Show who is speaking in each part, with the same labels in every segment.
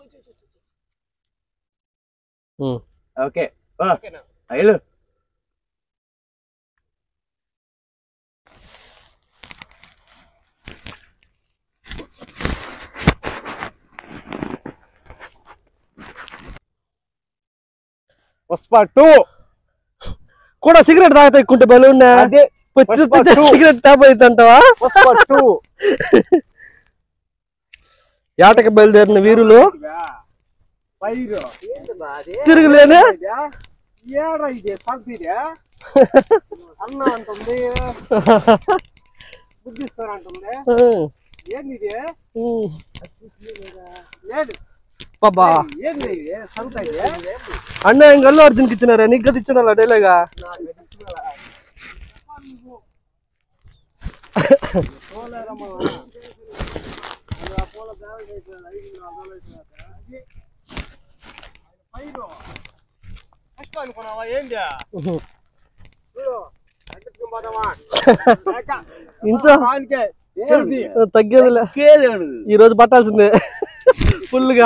Speaker 1: ఉమ్.
Speaker 2: Okay అయ్యలు Pushpa two
Speaker 1: కూడా cigarette తాగితే ఎక్కుంటే బలూన్
Speaker 2: అదే పుష్ప two.
Speaker 1: సిగరెట్ ట్యాప్ అవుతుంటావా
Speaker 2: పుష్ప టూ
Speaker 1: ఏటకి బయలుదేరిన వీరులు
Speaker 2: పైరు
Speaker 1: తిరుగులేనే
Speaker 2: ఏడా ఇది పల్తీరా అన్న అంటుంది బుద్ధిస్తారు అంటుంది
Speaker 1: ఉమ్,
Speaker 2: ఏంది ఇది
Speaker 1: ఉమ్.
Speaker 2: లేదు
Speaker 1: బాబా
Speaker 2: ఏంది ఇది సంత ఇది
Speaker 1: అన్న ఇంక అల్లు అర్జున్కి ఇచ్చినారా నీకు గది ఇచ్చిన డైలాగా
Speaker 2: అనుకున్నావా ఏంది చూడు అంటుకుని పోదామా
Speaker 1: ఇంచో
Speaker 2: వానికే ఏంది
Speaker 1: తగ్గేదిలే ఈ రోజు పట్టాల్సిందే ఫుల్గా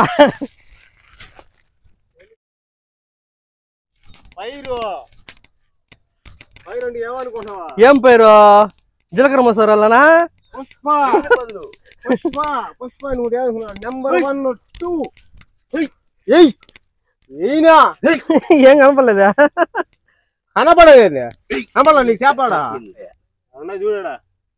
Speaker 2: పైరు పైరు అంటే ఏమనుకుంటున్నావా
Speaker 1: ఏం పేరు జీలకర్ర మసాలానా
Speaker 2: పుష్ప పుష్ప పుష్ప నువ్వు ఏమనుకున్నావు నెంబర్ వన్ టూ ఎయ్ ఈయనా
Speaker 1: ఏం కనపడలేదా
Speaker 2: కనపడేది కనపడ నీకు చేపాడా అవునా చూడడా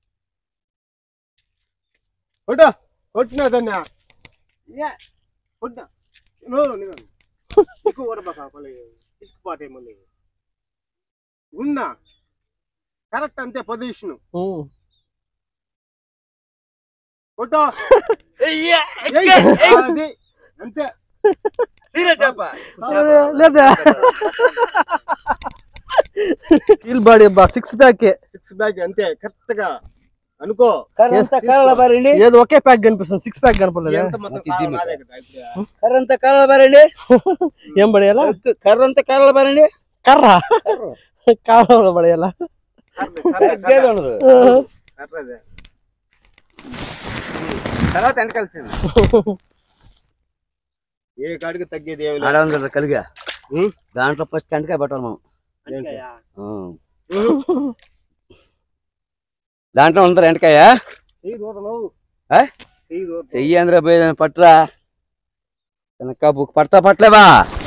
Speaker 2: కొట్ట కొట్టినా దాన్ని ఏ కొట్ట నువ్వు ఎక్కువ కొడబాక మళ్ళీ ఇక్కుపోతాయి మళ్ళీ ఉన్నా కరెక్ట్ అంతే పొజిషన్
Speaker 1: ఉమ్.
Speaker 2: కొట్టు ఎయ్. అది అంతే
Speaker 1: లేదా ఫీల్ బాడీ అబ్బా సిక్స్ ప్యాక్
Speaker 2: సిక్స్ బ్యాగ్ అంతే కరెక్ట్ గా అనుకో
Speaker 3: కర్రంతా కాలాల బారండి
Speaker 1: ఏదో ఒకే ప్యాక్ కనిపిస్తుంది సిక్స్ ప్యాక్ కనపడలేదా
Speaker 2: ఎంత మొత్తం కాలం నాదే కదా ఇప్పుడు.
Speaker 3: కర్రంతా కాలాల బారండి
Speaker 1: ఏం పడేయాలా
Speaker 3: కర్రంతా కాలాల బారండి
Speaker 1: కర్ర కాలంలో పడేయాలా
Speaker 2: కర్ర, కర్ర,
Speaker 3: తగ్గేది
Speaker 2: కర్ర.
Speaker 3: ఉండదు
Speaker 2: కర్రదే.
Speaker 3: తర్వాత ఎంట కలిసి
Speaker 2: ఏ కాడికి తగ్గేది ఏమి
Speaker 3: ఆడ ఉంది కదా కలిగా
Speaker 2: ఉం?
Speaker 3: దాంట్లో ఫస్ట్ ఎంటకాయ పెట్టాలి మనం
Speaker 2: లేదు
Speaker 3: ఉం. దాంట్లో ఉంటారు ఎంటకాయ
Speaker 2: చెయ్యి దూతలు.
Speaker 3: ఏ?
Speaker 2: చెయ్యి దూతలు.
Speaker 3: చెయ్యి అందరూ పోయి దాన్ని పట్టురా వెనక బుక్ పడతా పట్టలేవా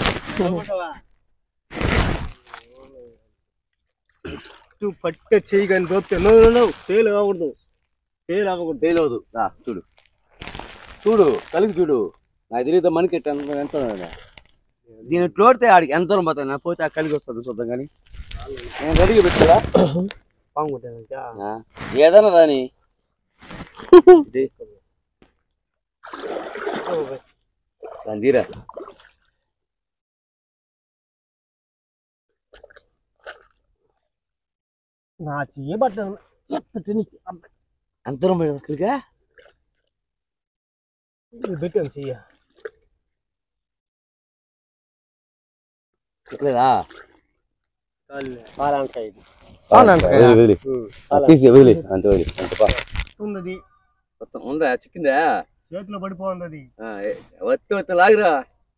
Speaker 2: నువ్వు పట్టే చెయ్యి కానీ దోపితే నో నో, నో ఫెయిల్ అవ్వకూడదు ఫెయిల్ అవ్వకూడదు
Speaker 3: ఫెయిల్ అవదు రా చూడు చూడు కలిగి చూడు నాకు తెలియదు మనకి ఎట్ట ఎంత ఎంత ఉన్నది. దీన్ని తోడితే ఆడికి ఎంత దూరం పోతాయి నా పోతే ఆ కలిగి వస్తుంది చూద్దాం కానీ నేను రెడీగా పెట్టాలా
Speaker 2: బాగుంటుంది
Speaker 3: ఆ, ఏదైనా రాని ఇది. దాన్ని తీరా
Speaker 2: నా చెయ్యి పట్టాను చెప్తే నీకు
Speaker 3: అంత దూరం పోయి కలిగా
Speaker 2: పెట్టాను చెయ్య
Speaker 3: చెప్పలేదా
Speaker 2: పాలంకాయ ఇది
Speaker 1: పాలంకాయ?
Speaker 3: వదిలి, వదిలి. తీసి వదిలి అంత వదిలి అంత పా.
Speaker 2: ఉంది
Speaker 3: మొత్తం ఉందా చిక్కిందా
Speaker 2: చేతిలో పడిపోతుంది అది
Speaker 3: ఆ, ఏ, వత్తి వత్తి లాగిరా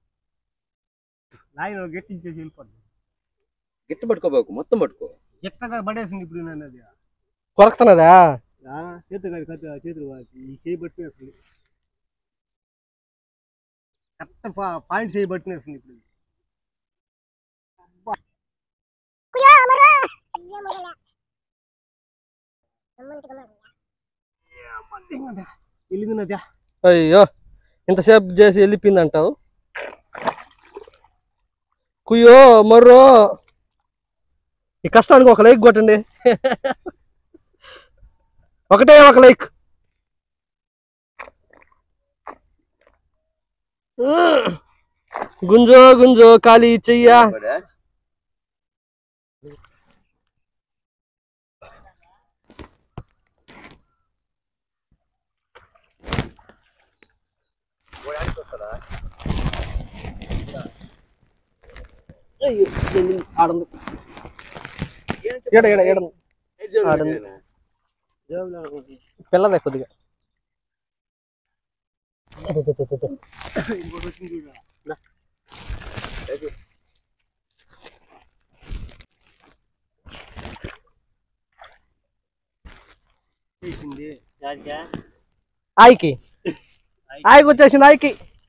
Speaker 2: నాయన గట్టించేసి వెళ్ళిపోతుంది
Speaker 3: గిట్ట పట్టుకోబాకు మొత్తం పట్టుకో
Speaker 2: ఎట్టగా పడేసింది ఇప్పుడు నేను అది
Speaker 1: కొరకుతున్నదా
Speaker 2: ఆ, చేతి కాదు కత్తి ఆ చేతులు కాదు. ఈ చేయి పట్టినేస్తుంది కరెక్ట్ పాయింట్ చేయి పట్టినేస్తుంది ఇప్పుడు వెళ్ళింది
Speaker 1: అయ్యో ఇంతసేపు చేసి వెళ్ళిపోయింది అంటావు కుయ్యో మర్రో ఈ కష్టానికి ఒక లైక్ కొట్టండి ఒకటే ఒక లైక్ గుంజో గుంజో ఖాళీ చెయ్యా
Speaker 3: పడా?
Speaker 1: ఆడంది ఏడ ఏడ ఏడ ఆడంది పిల్లదే కొద్దిగా
Speaker 2: ఇంకోటి వచ్చింది చూడు దా. చేసింది దానికా?
Speaker 1: ఆయికి ఆయికి వచ్చేసింది ఆయికి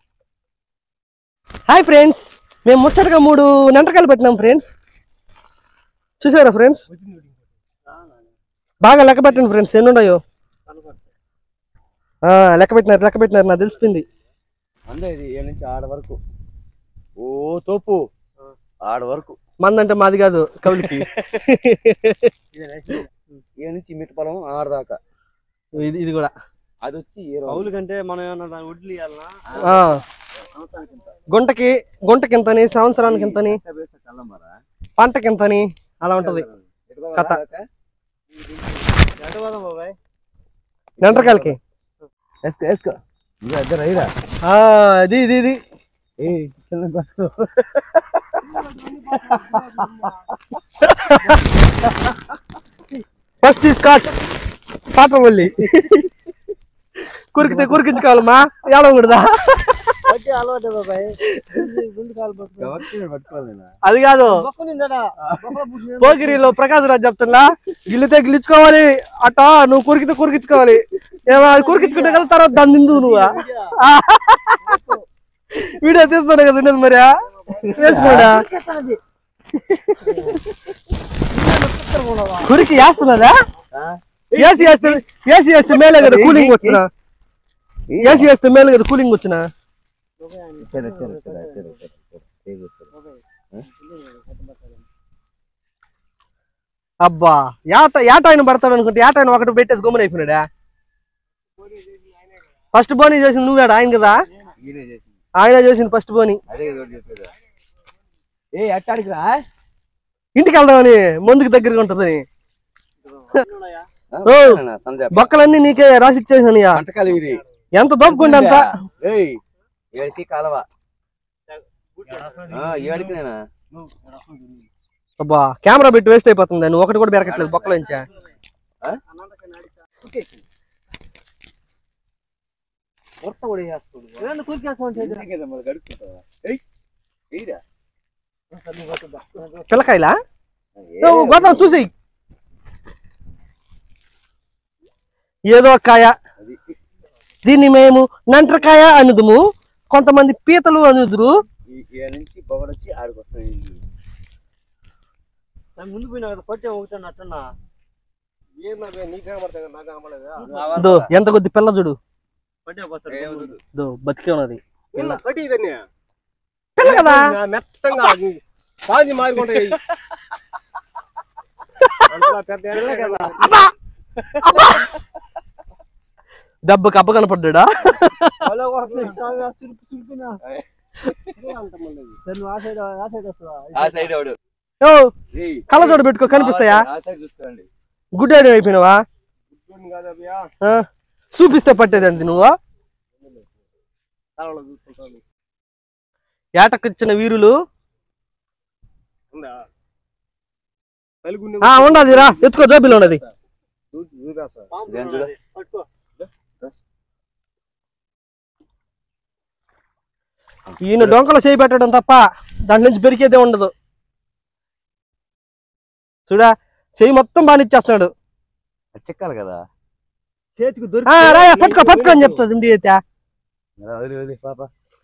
Speaker 1: హాయ్ ఫ్రెండ్స్ మేము ముచ్చటగా మూడు నెంటకాయలు పెట్టినాం ఫ్రెండ్స్ చూసారా ఫ్రెండ్స్
Speaker 2: వచ్చింది చూడు ఇంకోటి.
Speaker 1: బాగా లెక్క పెట్టండి ఫ్రెండ్స్ ఎన్ని ఉన్నాయో
Speaker 2: కనపడతాయి.
Speaker 1: ఆ, లెక్క పెట్టినారు లెక్క పెట్టినారు నాకు తెలిసిపోయింది
Speaker 3: అందే ఇది ఏ నుంచి ఆడ వరకు ఓ తోపు ఆడ వరకు
Speaker 1: మందంటే మాది కాదు కవులకి
Speaker 2: ఇదేనా చిన్న?
Speaker 3: ఏ నుంచి మిట్ట పొలం ఆడదాకా
Speaker 1: ఇది ఇది కూడా
Speaker 3: అది వచ్చి ఏ రోజు?
Speaker 2: కౌలు కంటే మనం ఏమన్నా దాన్ని వడ్లు ఇవ్వాలనా
Speaker 1: ఆ,
Speaker 3: సంవత్సరానికి ఇంత.
Speaker 1: గుంటకి గుంటకి ఇంతని సంవత్సరానికి ఇంతని
Speaker 3: ఎంత వేస్తే చల్లమరా?
Speaker 1: పంటకి ఇంతని అలా ఉంటది
Speaker 3: ఎటు పోవాలా
Speaker 1: కథ.
Speaker 3: అక్క?
Speaker 2: ఎటు పోదాం బాబాయ్
Speaker 1: నెంటకాయలకి
Speaker 3: వేసుకో వేసుకో ఇదిగో ఇద్దరు అయ్యిరా
Speaker 1: ఆ, ఇది ఇది ఇది
Speaker 3: ఏ చిన్న బస్సు
Speaker 1: ఫస్ట్ ఈ స్కాట్ పాపవల్లి కురికితే కురికించుకోవాలమ్మా ఏడవకూడదా
Speaker 2: వచ్చి అలవాటే బాబాయ్ రెండు కాలు పట్టుకో
Speaker 3: ఎవరికి పట్టుకోవాలి నేను
Speaker 1: అది కాదు
Speaker 2: బొక్క నిందడా బొక్కలో పూసిన
Speaker 1: పోగిరిలో ప్రకాశ్ రాజ్ చెప్తున్నా గిల్లితే గిల్లించుకోవాలి అట్ట నువ్వు కురికితే కురికించుకోవాలి ఏమో అది కురికించుకుంటే కదా తర్వాత దాన్ని నిందు నువ్వు ఆ. వీడియో తీస్తాను కదా ఉండేది మరి వేసుకోడా కురికి వేస్తున్నదా ఏసీ వేస్తే ఏసీ వేస్తే మేలే కదా కూలింగ్ వచ్చిన ఏసీ వేస్తే మేలే కదా కూలింగ్ వచ్చిన
Speaker 3: సరే సరే సరే సరే సరే సరే
Speaker 1: అబ్బా ఏట ఏట ఆయన పడతాడు అనుకుంటే ఏట ఆయన ఒకటి పెట్టేసి గుమ్మని అయిపోయినాడా ఫస్ట్ బోనీ చేసింది నువ్వేడా ఆయన కదా
Speaker 3: ఈయనే చేసింది
Speaker 1: ఆయన చేసింది ఫస్ట్ బోని
Speaker 3: అదే కదా ఒకటి చెప్పేది ఏ అట్టాడికి రా
Speaker 1: ఇంటికి వెళ్దామని ముందుకు దగ్గరగా ఉంటదని ఓ.
Speaker 3: సంజయ్
Speaker 1: బొక్కలన్నీ నీకే రాసి ఇచ్చేసాను
Speaker 3: వంటకాలు ఇది
Speaker 1: ఎంత దోపుకుంటే అంత
Speaker 3: ఏయ్ ఏడికి కాలవా ఆ, ఏడికి నేనా
Speaker 1: అబ్బా కెమెరా పెట్టి వేస్ట్ అయిపోతుంది నువ్వు ఒకటి కూడా బెరకట్లేదు బొక్కల నుంచా
Speaker 3: కొత్త కూడా వేస్తాడు
Speaker 2: ఏమన్నా కూర్చేస్తామంటే
Speaker 3: ఎందుకంటే మళ్ళీ గడుపుకుంటావా ఏయ్ ఏయ్రా.
Speaker 1: పిల్లకాయలా
Speaker 3: ఏ,
Speaker 1: గోదాం చూసి ఏదో ఒక కాయ
Speaker 3: అది
Speaker 1: దీన్ని మేము నంట్రకాయ అనుదుము కొంతమంది పీతలు అనుదురు
Speaker 3: ఈ ఈ నుంచి బొగడొచ్చి ఆడికి వస్తాయి
Speaker 2: నా ముందు పోయినా కదా కొట్టే ఒకటి అట్టన్నా ఏం నాకు నీకు కనబడతాయి నాకు కనబడలేదా
Speaker 1: దో ఎంత కొద్ది పిల్ల చూడు
Speaker 2: కొట్టే పోతాడు
Speaker 3: ఏమవుతుంది?
Speaker 1: దో బతికే ఉన్నది పిల్ల
Speaker 2: కొట్టి ఇదన్నీ
Speaker 1: పిల్ల కదా
Speaker 2: మెత్తంగా పాది మారుకుంటాయి అంతలా పెద్ద ఎరగలే కదా
Speaker 1: దెబ్బకి అబ్బ కనపడ్డా
Speaker 2: అలా కొడుతుంది. స్వామి, ఆ సురుకు సురుకునా. ఇదే అంత మళ్ళీ. సరే, నువ్వు ఆ సైడ్ ఆ సైడ్ వస్తావా
Speaker 3: ఆ సైడ్ వాడు
Speaker 1: ఓ
Speaker 3: ఏయ్,
Speaker 1: కళ్ళజోడు పెట్టుకో కనిపిస్తాయా
Speaker 3: ఆ సైడ్ చూసుకోండి
Speaker 1: గుడ్డేడు అయిపోయినావా
Speaker 2: గుడ్డోడిని కాదు అబ్బియా.
Speaker 1: ఆ? చూపిస్తే పట్టేది అంతే నువ్వు
Speaker 2: కాలంలో చూసుకుంటాను
Speaker 1: ఏటకిచ్చిన వీరులు
Speaker 2: ఉందా పలుగుండి
Speaker 1: ఆ ఉండదు రా ఎత్తుకో జోబిలో ఉన్నది
Speaker 3: ఇదేం చూడు.
Speaker 2: పట్టుకో
Speaker 1: ఈయన డొంకలు చేయి పెట్టడం తప్ప దాంట్ నుంచి పెరికేదే ఉండదు చూడా చెయ్యి మొత్తం బానిచ్చేస్తున్నాడు
Speaker 3: చెక్కాలి కదా
Speaker 2: చేతికి
Speaker 1: ఆ,
Speaker 2: దొరికి
Speaker 1: రాయా పట్టుకో పట్టుకో అని చెప్తుంది ఇండి అయితే
Speaker 3: రా, వదిలి వదిలి పాప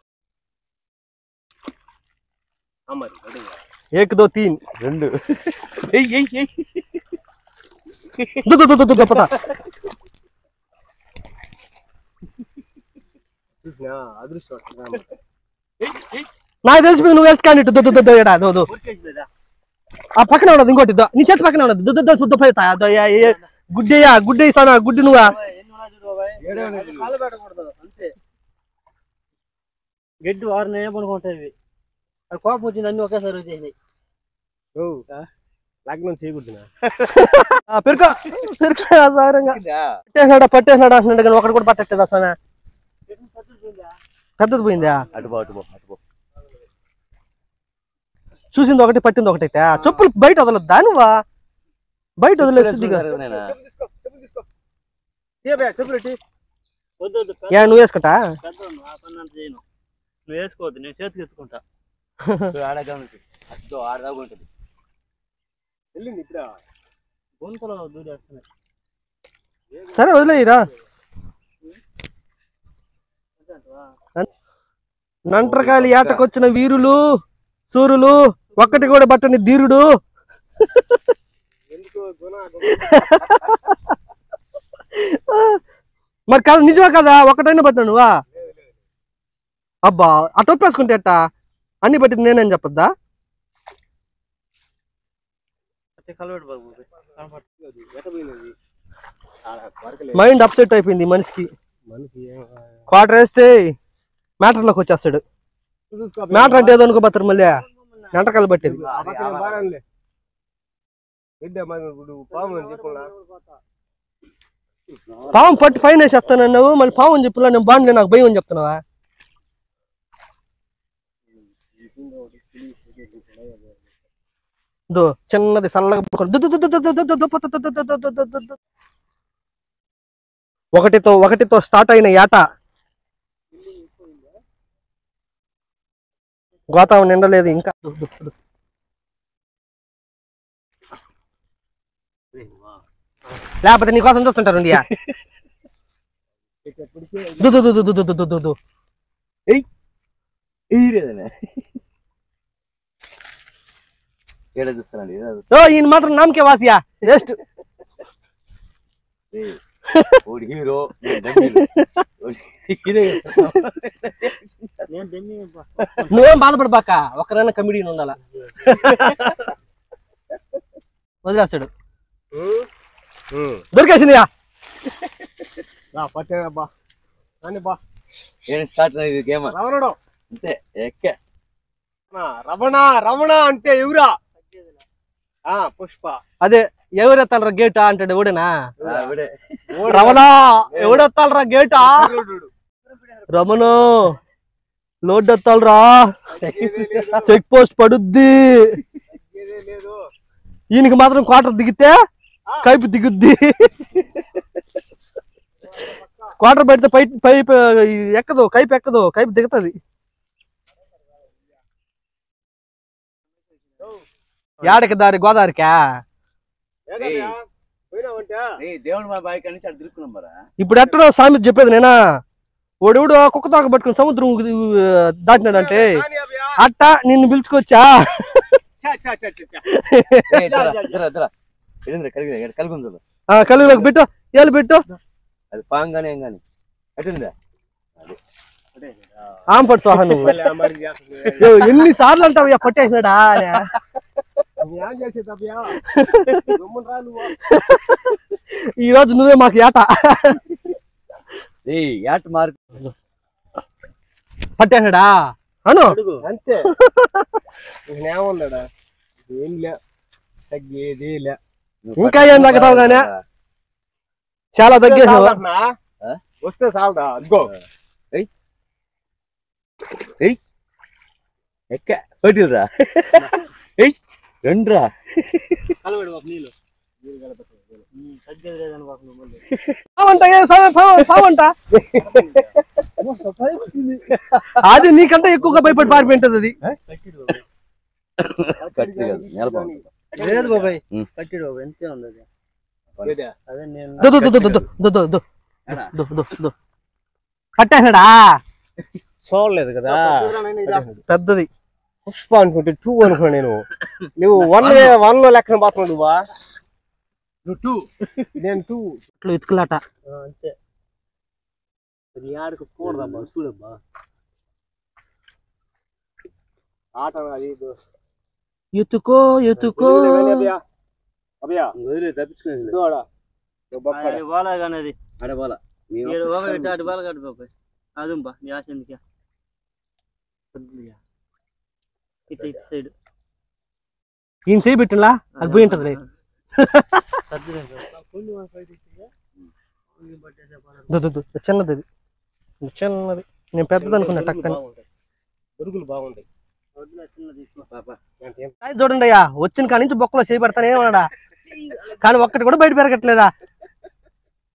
Speaker 2: మరి అడిగా.
Speaker 1: ఏక్ దో తీన్
Speaker 3: రెండు ఏయ్ ఏయ్ ఏయ్
Speaker 1: దు దు దు దు దు గొప్పత
Speaker 2: చూసినా అదృష్టం
Speaker 1: నాకు తెలిసిపోయింది నువ్వు వేస్ట్ కానీ దు దు దు దు ఎడా దో దో
Speaker 2: ఊరికేసిలేదా?
Speaker 1: ఆ పక్కన ఉన్నది ఇంకోటి దో నీ చేతి పక్కన ఉన్నది దు దు దు దు దు పోతా దో యా ఏ గుడ్డేయా గుడ్డే ఇస్తానా గుడ్డి నువ్వా
Speaker 2: బాబాయ్, ఎన్ని ఉన్నాయి చూడు బాబాయ్.
Speaker 3: ఏడే ఉన్నాయి
Speaker 2: అది కాలు పెట్టకూడదు అంతే గడ్డి వారినే పనుకుంటాయి ఇవి అది కోపం వచ్చింది అన్ని ఒకేసారి వచ్చేసి లగ్నం చేయకూడదు
Speaker 1: ఆ, పెరుకో పెరుకో సారంగా
Speaker 3: కిందా?
Speaker 1: పట్టేసినాడా పట్టేసినాడా అంటున్నాడు కానీ ఒకటి కూడా పట్టట్లేదా స్వామి పెద్దది పోయిందా
Speaker 3: అటు పో అటు పో అటు పో
Speaker 1: చూసింది ఒకటి పట్టింది ఒకటైతే ఆ చెప్పులు బయట వదలొద్దా నువ్వా బయట వదిలేదు శుద్ధిగా
Speaker 3: నేనా?
Speaker 2: చెప్పు తీసుకో చెప్పు తీసుకో చెప్పు పెట్టి వద్దు వద్దు
Speaker 1: యా నువ్వు వేసుకుంటా
Speaker 2: పెద్ద నువ్వు వేసుకోవద్దు నేను చేతికి ఎత్తుకుంటా
Speaker 3: ఆడ గమనించు అదో ఆడదాకా ఉంటుంది
Speaker 2: వెళ్ళింది ఇప్పుడు గొంతులో దూరేస్తున్నాయి
Speaker 1: సరే వదిలేయరా నంటరకాయలు ఏటకొచ్చిన వీరులు సూరులు ఒక్కటి కూడా బట్టని ధీరుడు
Speaker 2: ఎందుకు గుణ
Speaker 1: మరి కాదు నిజమా కదా ఒక్కటైనా పట్టినా నువ్వా అబ్బా ఆ టొప్పు వేసుకుంటే ఎట్టా అన్ని పట్టింది నేనేం చెప్పొద్దా
Speaker 2: కలవడు బాబు కనపడుతుంది ఎట పోయినది ఆడ వరకలేదు
Speaker 1: మైండ్ అప్సెట్ అయిపోయింది ఈ మనిషికి
Speaker 2: మనిషి
Speaker 1: క్వార్టర్ వేస్తే మ్యాటర్లోకి వచ్చేస్తాడు మ్యాటర్ అంటే ఏదో అనుకోబోతారు మళ్ళీ గంటకాలు పట్టేది
Speaker 2: పాము అని చెప్పున్నా
Speaker 1: పాము పట్టి ఫైన్ వేసేస్తాను నువ్వు మళ్ళీ పాము అని చెప్పులా నేను బాండ్లే నాకు భయం అని చెప్తున్నావా దో చిన్నది చల్లగా పడుకోండి. దు దు దు దు దు దు దు దు దు దు దు దు దు దు దు దు దు. ఒకటితో ఒకటితో స్టార్ట్ అయిన యాట గోతాం నిండలేదు ఇంకా దు, దు, దు. లేకపోతే నీకోసం చూస్తుంటారు ఇండియా దు దు దు దు దు దు దు దు దు
Speaker 3: ఈరేదనే ఏడ చూస్తున్నాడు ఏడ
Speaker 1: ఓ ఈయన మాత్రం నామకే వాసియా వేస్ట్
Speaker 3: ఓడి హీరో హీరో
Speaker 2: నేను దెమ్మి
Speaker 1: నువ్వేం బాధపడబాక ఒకరైనా కమిడీని ఉండాలా వదిలేస్తాడు దొరికేసిందియా
Speaker 2: పట్టేనబ్బా అని బా
Speaker 3: ఏం స్టార్ట్ అయ్యింది గేమ్
Speaker 2: రమణుడు
Speaker 3: అంతే ఎక్కే
Speaker 2: రమణ రమణ అంటే ఎవరా ఆ పుష్ప
Speaker 1: అదే ఎవరెత్తాలరా గేటా అంటాడు ఎవడేనా
Speaker 3: ఆవిడే
Speaker 1: రమణ ఎవడెత్తాలరా గేటా రమణ లోడ్ ఎత్తాలరా చెక్ పోస్ట్ పడుద్ది
Speaker 2: లేదు
Speaker 1: ఈయనకి మాత్రం క్వార్టర్ దిగితే కైపు దిగుద్ది క్వార్టర్ పెడితే పై పైప్ ఎక్కదు కైపు ఎక్కదు కైపు దిగుతుంది యాడకి దారి గోదావరికా
Speaker 2: ఏదయ్యా? పోయినావంటే
Speaker 3: ఏయ్, దేవుడు మా బాయ్ కానీ అటు తిరుక్కున్నాం మరా
Speaker 1: ఇప్పుడు ఎట్టడో సామెత చెప్పేది నేనా ఓడెవడు కుక్క తోక పట్టుకుని సముద్రం ఊ- దాటినాడంటే
Speaker 2: కానీ అబ్బయ్యా.
Speaker 1: అట్ట నిన్ను పిలుచుకొచ్చా
Speaker 2: చా, చా, చా, చా, చా.
Speaker 3: ఏయ్, ఇద్దరా, ఇద్దరా, ఇద్దరా. ఏంద్రా, కలిగి ఇక్కడ కలిగి ఉంది చూడు.
Speaker 1: ఆ, కలుగులోకి పెట్టు ఏళ్ళు పెట్టు
Speaker 3: అది పాంగ్ కానీ ఏం కానీ ఎట్టుందా
Speaker 1: ఆంపడు సోహా నువ్వు
Speaker 2: మళ్ళీ ఆ మరి చేస్తుంది.
Speaker 1: యో, ఎన్ని సార్లు అంటావు పట్టేసినాడా అని.
Speaker 2: నువ్వు ఏం చేసేది అబ్బయ్యా? గమ్మున రా నువ్వు.
Speaker 1: ఈ రోజు నువ్వే మాకు ఏట
Speaker 3: ఏయ్ యాట్ మార్క్
Speaker 1: పట్టేసినాడా అను
Speaker 2: అంతే నేనేమన్నాడా ఏం లే తగ్గేది లే
Speaker 1: ఇంకా ఏం తగ్గుతావు గానే? చాలా తగ్గేసినావు
Speaker 2: చాలదన్నా?
Speaker 3: ఆ?
Speaker 2: వస్తే చాలదా అదిగో
Speaker 3: ఎక్క కొట్టిరా ఏయ్ రెండ్రా
Speaker 2: కలవడు బాబు నీళ్ళు నీళ్ళు కలపట్లేదు తగ్గేది లేదని బాబు నువ్వు మళ్ళీ
Speaker 1: పావంట ఏ సావ- పావ- పావంట అది నీకంటే ఎక్కువగా భయపడి పారిపోయింటది అది
Speaker 3: కట్టి కాదు నేలపాము
Speaker 2: లేదు బాబాయ్
Speaker 3: ఉమ్.
Speaker 2: కట్టిడు బాబాయ్ ఎంతే ఉంది అది అదే నేను
Speaker 1: దో, దో, దో, దో, దో, దో, దో, దో,
Speaker 3: ఏడా?
Speaker 1: దో, దో, దో. పట్టేసినాడా
Speaker 2: చూడలేదు కదా
Speaker 1: పెద్దది
Speaker 2: పుష్ప అనుకుంటే టూ అనుకున్నా నేను నువ్వు వన్ వన్ లో లెక్కన పోతున్నావు నువ్వా
Speaker 3: నువ్వు టూ
Speaker 2: నేను టూ
Speaker 1: ఇట్లా ఇతుకులాట
Speaker 2: అంతే అది ఆడకు కూడదమ్మా చూడమ్మా ఆట అది ఇది.
Speaker 1: ఎత్తుకో ఎత్తుకో
Speaker 2: వదిలే కానీ అబ్బయ్యా. అబ్బయ్యా
Speaker 3: వదిలే తప్పించుకునేది
Speaker 2: ఇదో ఆడ. ఇదో బొక్కడ.
Speaker 4: బాగా కానీ అది
Speaker 3: ఆడబాల
Speaker 4: ఏడు బాగా ఇటు అటు బాగా కట్టు బాబాయ్ అదుంపా నీ ఆశ ఎందుకే ఇటు ఇటు సైడ్
Speaker 1: ఈయన చేయి పెట్టినలా అది పోయి ఉంటది దో, దో, దో, చిన్నది అది చిన్నది నేను పెద్దది అనుకున్నా టక్కని
Speaker 2: బాగుంటాయి. పురుగులు బాగుంటాయి
Speaker 1: అది చూడండి అయ్యా వచ్చిన కాడి నుంచి బొక్కలో చేయి పెడతానే ఉన్నాడా కానీ ఒక్కటి కూడా బయట పెరగట్లేదా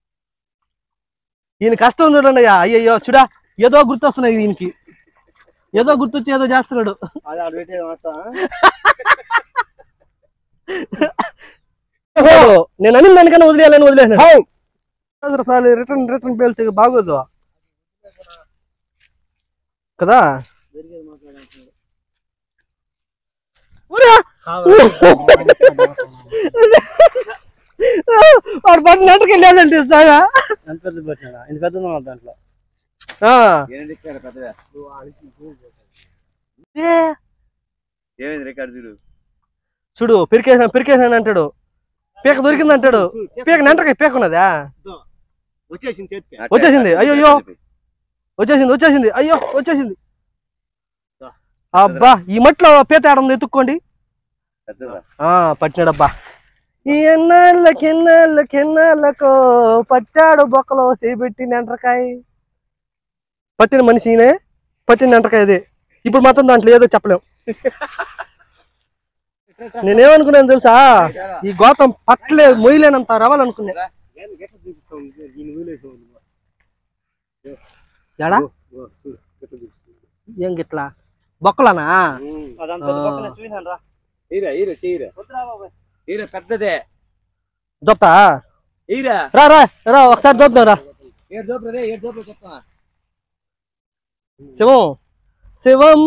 Speaker 1: ఈయన కష్టం చూడండి అయ్యా అయ్యయ్యో చూడా ఏదో గుర్తొస్తున్నాయి ఈయనకి ఏదో గుర్తొచ్చి ఏదో చేస్తున్నాడు
Speaker 2: అది ఆడ పెట్టే మొత్తం
Speaker 1: ఓహో, నేను అనిన దానికన్నా వదిలేయాలని వదిలేసాను రిటర్న్ రిటర్న్ పేలితే బాగోదు కదా ఊరా! వాడు పట్టిన నెంటకి వెళ్ళాదంటే సాగా
Speaker 2: ఎంత పెద్ద పెట్టినా ఇంత పెద్ద ఉంది మరి దాంట్లో
Speaker 3: ఏంటి ఇక్కడ పెద్దగా ఏమైంది రికార్డు చూడు
Speaker 1: చూడు పిరికేసాను పిరికేసాను అంటాడు పీక దొరికింది అంటాడు పీక నెంటకి పీక ఉన్నదా
Speaker 2: వచ్చేసింది చేతికి
Speaker 1: వచ్చేసింది అయ్యో వచ్చేసింది వచ్చేసింది అయ్యో వచ్చేసింది అబ్బా ఈ మట్లో పీత ఆడ ఎత్తుక్కోండి
Speaker 3: పెద్దదా
Speaker 1: ఆ పట్టినాడబ్బా ఈ ఎన్నాళ్ళకి ఎన్నాళ్ళకి ఎన్నాళ్ళకో పట్టాడు బొక్కలో చేపెట్టి నెంటరకాయ పట్టిన మనిషి ఈయనే పట్టిన నెంటరకాయ అదే ఇప్పుడు మాత్రం దాంట్లో ఏదో చెప్పలేం నేనేమనుకున్నాను తెలుసా ఈ గోతం పట్టలే మొయ్యలేనంత రవ్వాలనుకున్నా ఎడా ఏం గిట్లా బొక్కలానా
Speaker 2: అదంతా పెద్ద పక్కన చూసాను రా
Speaker 3: ఈరా ఈరా చేయరా ఈరా పెద్దదే
Speaker 1: దొప్తా
Speaker 3: ఈరా
Speaker 1: రా రా రా ఒకసారి దొప్పుదాం రా
Speaker 3: ఏడు జోపులు రే ఏడు జోపులు చెప్తా
Speaker 1: శివం శివం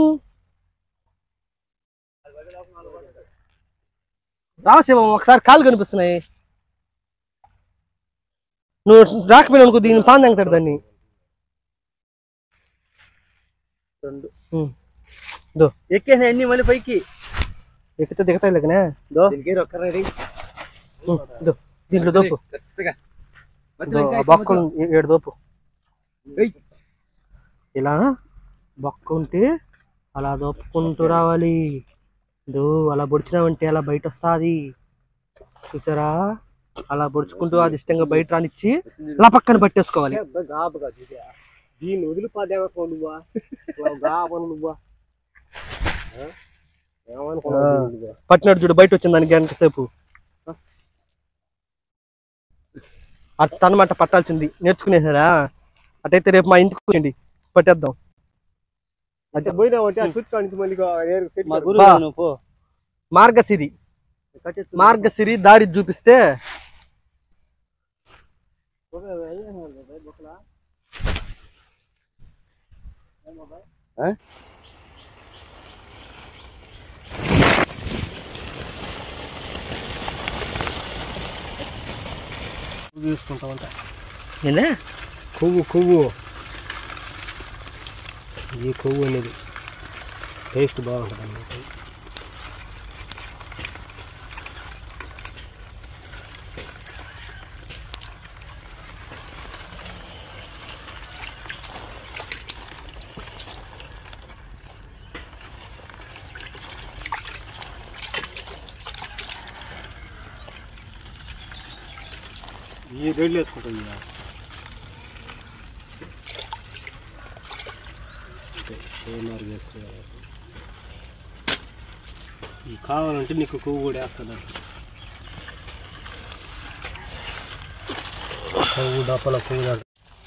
Speaker 1: రా శివం ఒకసారి కాళ్ళు కనిపిస్తున్నాయి నువ్వు రాకపోయినా అనుకో దీన్ని పాన్ తెంగతాడు దాన్ని ఉమ్. దో
Speaker 2: ఎక్కేసిన ఎన్ని మళ్ళీ పైకి
Speaker 1: ఎక్కితే దిగతాయి లేకనే
Speaker 3: దీనికి ఒక్క రెడీ
Speaker 1: ఉమ్, దో దీంట్లో దోపు
Speaker 3: కరెక్ట్గా
Speaker 1: దో, ఆ బొక్కలు ఏ- ఏడు దోపు
Speaker 3: ఏయ్.
Speaker 1: ఇలా బొక్క ఉంటే అలా దోపుకుంటూ రావాలి దో అలా పొడిచినావంటే అలా బయట వస్తాది చూసారా అలా పొడుచుకుంటూ అది ఇష్టంగా బయట రానిచ్చి అలా పక్కన పట్టేసుకోవాలి
Speaker 2: గాబుగా చూసా దీన్ని వదిలిపోదేమో నువ్వా గాబను నువ్వా ఏమనుకున్నావు నువ్వు?
Speaker 1: పట్టినట్టు చూడు బయట వచ్చింది దానికి గంట సేపు అట్టనమాట పట్టాల్సింది నేర్చుకునేసారా అటైతే రేపు మా ఇంటికి వచ్చండి పట్టేద్దాం
Speaker 2: అంటే పోయినావంటే ఆ చుట్టూ నుంచి మళ్ళీ నేరుగా సెట్
Speaker 4: మా
Speaker 2: చేద్దాం.
Speaker 4: గురువు
Speaker 1: బా.
Speaker 4: నువ్వు పో
Speaker 1: మార్గసిరి
Speaker 2: కట్టేస్తు.
Speaker 1: మార్గసిరి దారి చూపిస్తే
Speaker 2: తీసుకుంటామంట
Speaker 1: నేనే
Speaker 2: కొవ్వు కొవ్వు ఈ కొవ్వు అనేది టేస్ట్ బాగుంటుంది అన్నమాట ఈ రెడ్లు వేసుకుంటుంది ఇక. ఏమారు వేసుకోవాలి ఈ కావాలంటే నీకు కొవ్వు కూడా వేస్తుంది కొవ్వు డప్పల కొవ్వు దాంట్లో.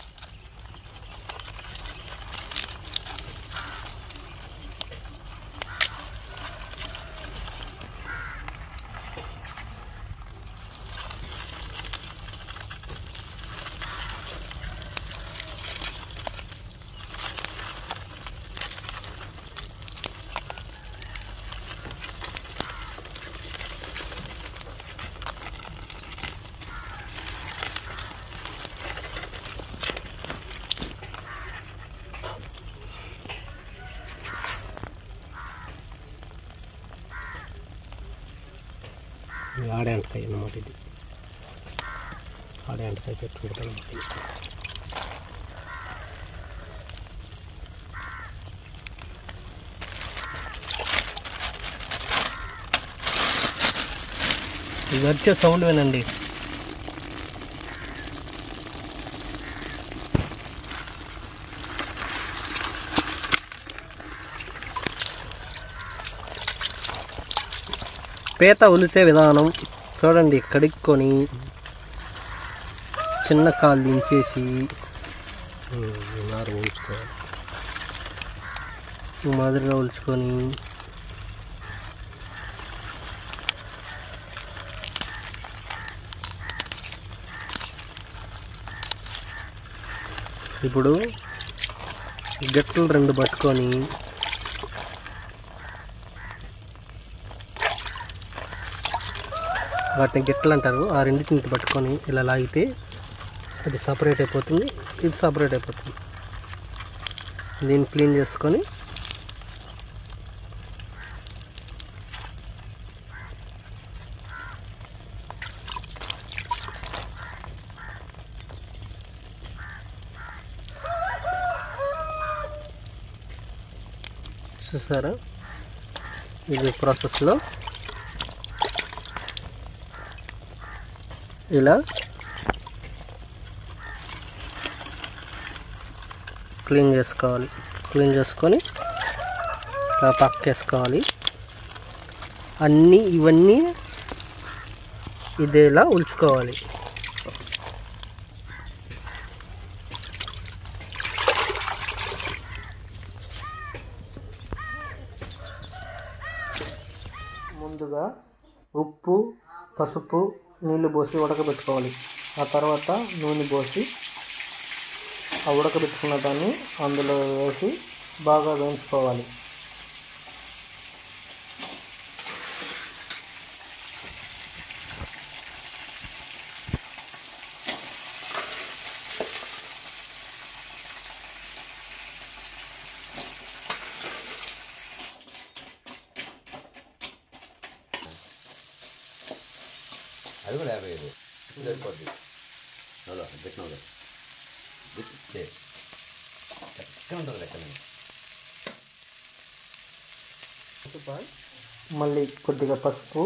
Speaker 2: ఇది ఆడే అంటకాయ అన్నమాట ఇది ఆడే అంటకాయ పెట్టుకుంటాను
Speaker 1: ఇది వచ్చే సౌండ్ వినండి పీత ఉలిసే విధానం చూడండి కడుక్కొని చిన్న కాళ్ళు దించేసి
Speaker 2: నారు ఉంచుకోవాలి
Speaker 1: ఈ మాదిరిగా ఉల్చుకొని ఇప్పుడు గట్టలు రెండు పట్టుకొని వాటిని గిట్టలు అంటారు ఆ రెండింటిని పట్టుకొని ఇలా లాగితే అది సపరేట్ అయిపోతుంది ఇది సపరేట్ అయిపోతుంది దీన్ని క్లీన్ చేసుకొని చూసారా ఇది ప్రాసెస్లో ఇలా క్లీన్ చేసుకోవాలి క్లీన్ చేసుకొని ఇలా పక్కేసుకోవాలి అన్నీ ఇవన్నీ ఇదేలా ఉంచుకోవాలి ముందుగా ఉప్పు పసుపు నీళ్లు పోసి ఉడకబెట్టుకోవాలి ఆ తర్వాత నూనె పోసి ఆ ఉడకబెట్టుకున్న దాన్ని అందులో వేసి బాగా వేయించుకోవాలి
Speaker 3: అది కూడా యాభై ఐదు ఇప్పుడు సరిపోద్ది అలా పెట్టినావు ఎక్కితే ఎక్కడ ఉంటుంది లెక్క
Speaker 1: మళ్ళీ కొద్దిగా పసుపు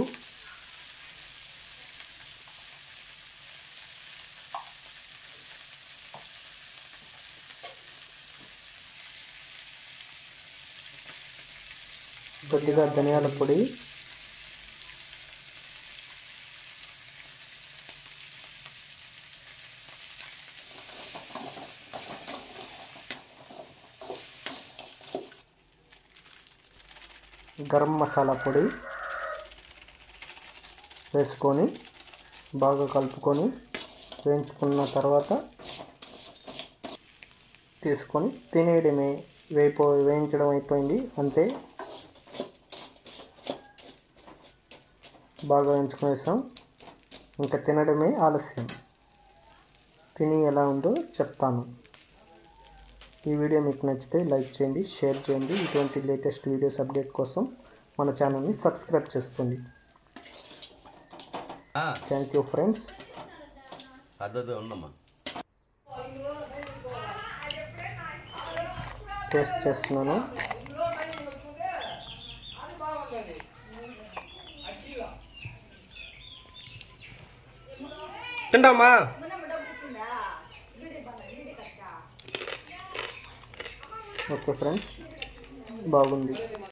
Speaker 1: కొద్దిగా ధనియాల పొడి గరం మసాలా పొడి వేసుకొని బాగా కలుపుకొని వేయించుకున్న తర్వాత తీసుకొని తినేయడమే వేయిపో వేయించడం అయిపోయింది అంతే బాగా వేయించుకునేసాం ఇంకా తినడమే ఆలస్యం తిని ఎలా ఉందో చెప్తాను ఈ వీడియో మీకు నచ్చితే లైక్ చేయండి షేర్ చేయండి ఇటువంటి లేటెస్ట్ వీడియోస్ అప్డేట్ కోసం మన ఛానల్ని సబ్స్క్రైబ్ చేసుకోండి థ్యాంక్ యూ ఫ్రెండ్స్
Speaker 3: పద్ధతి ఉందమ్మా
Speaker 1: టేస్ట్ చేస్తున్నాను తింటామా ఓకే ఫ్రెండ్స్ బాగుంది